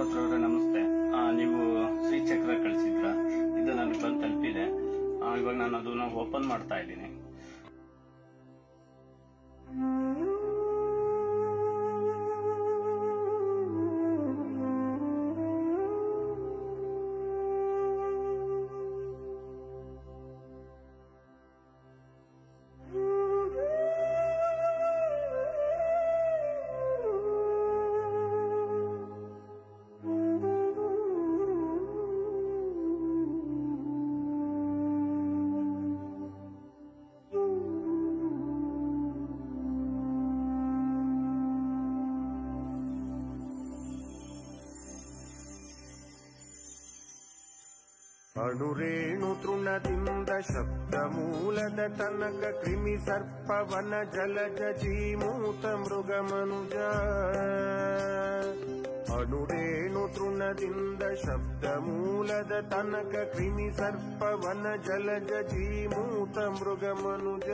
ಹತ್ರ ಅವರೇ ನಮಸ್ತೆ ಆ, ನೀವು ಶ್ರೀಚಕ್ರ ಕಳಿಸಿದ್ರ ಇದು ನನಗೆ ಬಂದು ತಲುಪಿದೆ ಆ, ಇವಾಗ ನಾನು ಅದನ್ನ ಓಪನ್ ಮಾಡ್ತಾ ಇದ್ದೀನಿ ಅಣುರೇಣು ತೃಣದಿಂದ ಶಬ್ದ ಮೂಲದ ತನಕ ಕ್ರಿಮಿ ಸರ್ಪವನ ಜಲಜ ಜೀಮೂತ ಮೃಗ ಮನುಜ ಅಣುರೇಣು ತೃಣದಿಂದ ಶಬ್ದ ಮೂಲದ ತನಕ ಕ್ರಿಮಿ ಸರ್ಪವನ ಜಲಜ ಜೀಮೂತ ಮೃಗ ಮನುಜ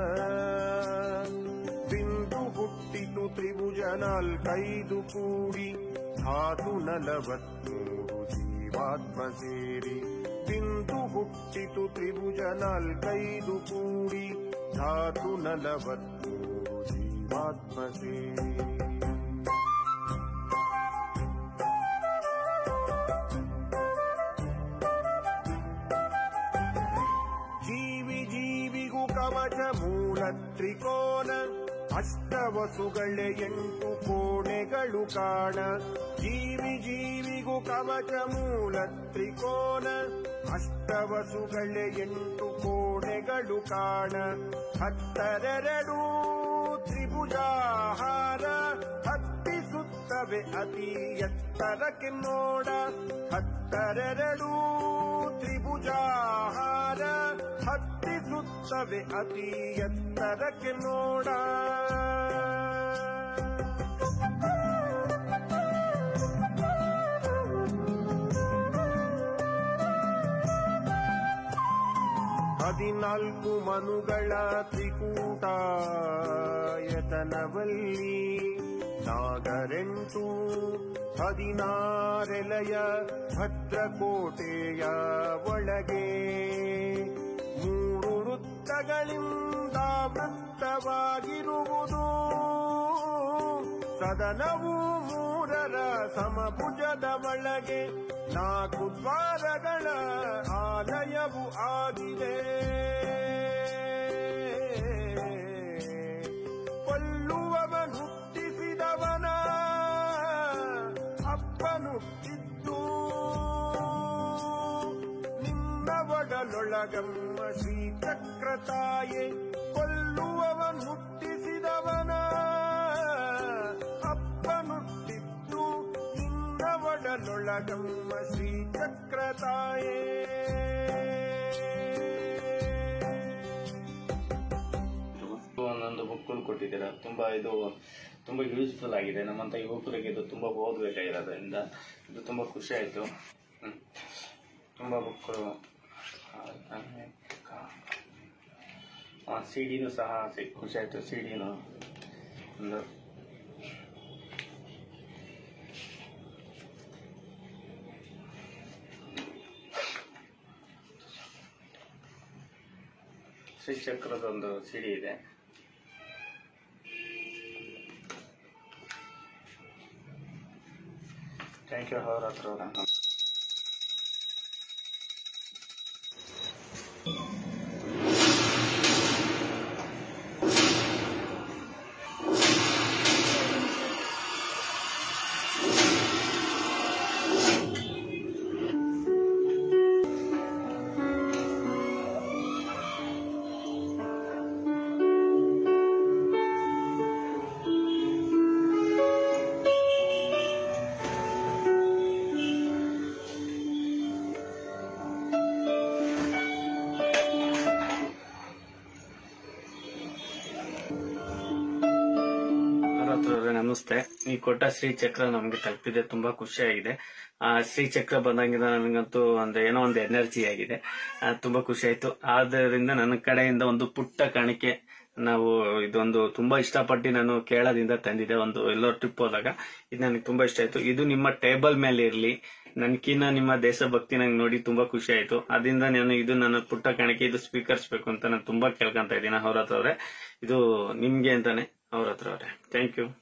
ಬಿಂದು ಹುಟ್ಟಿತು ತ್ರಿಭುಜ ನಾಲ್ಕೈದು ಕೂಡಿ ಧಾತು ನಲವತ್ಮೂರು ಜೀವಾತ್ಮ ಸೇರಿ ಬಿಂದು ಹುಟ್ಟಿತು ತ್ರಿಭುಜ ನಾಲ್ಕೈದು ಕೂಡಿ ಧಾತು ನಲವತ್ಮೂರು ಜೀವಾತ್ಮ ಸೇರಿ ಜೀವಿ ಜೀವಿಗೂ ಕವಚ ಮೂಲ ತ್ರಿಕೋನ ಅಷ್ಟವಸುಗಳೇ ಎಂಟು ಕೋಣೆಗಳು ಕಾಣ ಜೀವಿ ಜೀವಿಗೂ ಕವಚ ಮೂಲ ತ್ರಿಕೋನ ಅಷ್ಟವಸುಗಳೇ ಎಂಟು ಕೋಣೆಗಳು ಕಾಣ ಹತ್ತರೆರಡು ತ್ರಿಭುಜಾಹಾರ ಹತ್ತಿಸುತ್ತವೆ ಅತಿ ಎತ್ತರಕ್ಕೆ ನೋಡ ಹತ್ತರೆರಡು ತ್ರಿಭುಜಾಹಾರ ಹತ್ತಿಸುತ್ತವೆ ಅತಿ ಎತ್ತರಕ್ಕೆ ನೋಡ ಹದಿನಾಲ್ಕು ಮನುಗಳ ತ್ರಿಕೂಟಾಯತನವಲ್ಲಿ ನಾಗರೆಂಟು ಹದಿನಾರೆಲೆಯ ಭದ್ರಕೋಟೆಯ ಒಳಗೆ ಮೂರು ವೃತ್ತಗಳಿಂದ ವೃತ್ತವಾಗಿರುವುದು ಸದನವು ಮೂರರ ಸಮಭುಜದ ಒಳಗೆ ನಾಲ್ಕು ದ್ವಾರಗಳ ಆಲಯವು ಆಗಿದೆ ಕೊಲ್ಲುವವನು ಹುಟ್ಟಿಸಿದವನ ಅಪ್ಪನುಟ್ಟಿದ್ದು ನಿನ್ನ ಒಡಲೊಳಗಮ್ಮ ಶ್ರೀಚಕ್ರ ತಾಯೆ ಕೊಲ್ಲುವವನ್ ಹುಟ್ಟಿಸಿದವನ ಅಪ್ಪನುಟ್ಟಿದ್ದು ನಿನ್ನ ಒಡಲೊಳಗಮ್ಮ ಶ್ರೀಚಕ್ರ ತಾಯೇ ಒಂದೊಂದು ಬುಕ್ಗಳು ಕೊಟ್ಟಿದ್ದೀರಾ ತುಂಬಾ ಇದು ತುಂಬಾ ಯೂಸ್ಫುಲ್ ಆಗಿದೆ ನಮ್ಮಂತ ಯುವಕರಿಗೆ ಇದು ತುಂಬಾ ಓದಬೇಕಾಗಿರೋದ್ರಿಂದ ಇದು ತುಂಬಾ ಖುಷಿ ಆಯ್ತು ಹ್ಮ್. ತುಂಬಾ ಬುಕ್ಗಳು ಸಿ ಡಿನೂ ಸಹ ಸಿ- ಖುಷಿ ಆಯ್ತು ಸಿ ಡಿನು ಒಂದು ಶ್ರೀಚಕ್ರದ ಒಂದು ಸಿಡಿ ಇದೆ ಥ್ಯಾಂಕ್ ಯು ಅವ್ರ ಹತ್ರ ಅವ್ರ ಹತ್ರವ್ರೆ ನಮಸ್ತೆ ಈ ಕೊಟ್ಟ ಶ್ರೀಚಕ್ರ ನಮ್ಗೆ ತಲುಪಿದೆ ತುಂಬಾ ಖುಷಿಯಾಗಿದೆ ಆ ಶ್ರೀಚಕ್ರ ಬಂದಂಗಿಂದ ನನಗಂತೂ ಒಂದು ಏನೋ ಒಂದು ಎನರ್ಜಿ ಆಗಿದೆ ಆ, ತುಂಬಾ ಖುಷಿ ಆಯ್ತು ಆದ್ದರಿಂದ ನನ್ನ ಕಡೆಯಿಂದ ಒಂದು ಪುಟ್ಟ ಕಾಣಿಕೆ ನಾವು ಇದೊಂದು ತುಂಬಾ ಇಷ್ಟಪಟ್ಟು ನಾನು ಕೇರಳದಿಂದ ತಂದಿದ್ದೆ ಒಂದು ಎಲ್ಲೋ ಟ್ರಿಪ್ ಹೋದಾಗ ಇದು ನನಗೆ ತುಂಬಾ ಇಷ್ಟ ಆಯ್ತು ಇದು ನಿಮ್ಮ ಟೇಬಲ್ ಮೇಲೆ ಇರ್ಲಿ ನನ್ಕಿನ್ನ ನಿಮ್ಮ ದೇಶಭಕ್ತಿ ನಂಗೆ ನೋಡಿ ತುಂಬಾ ಖುಷಿ ಆಯ್ತು ಅದರಿಂದ ನಾನು ಇದು ನನ್ನ ಪುಟ್ಟ ಕಾಣಿಕೆ ಇದು ಸ್ವೀಕರಿಸಬೇಕು ಅಂತ ನಾನು ತುಂಬಾ ಕೇಳ್ಕೊಂತ ಇದ್ದೀನಿ ಅವ್ರ ಹತ್ರ ಅವ್ರೆ ಇದು ನಿಮ್ಗೆ ಅಂತಾನೆ ಅವ್ರ ಹತ್ರ ಅವ್ರೆ ಥ್ಯಾಂಕ್ ಯು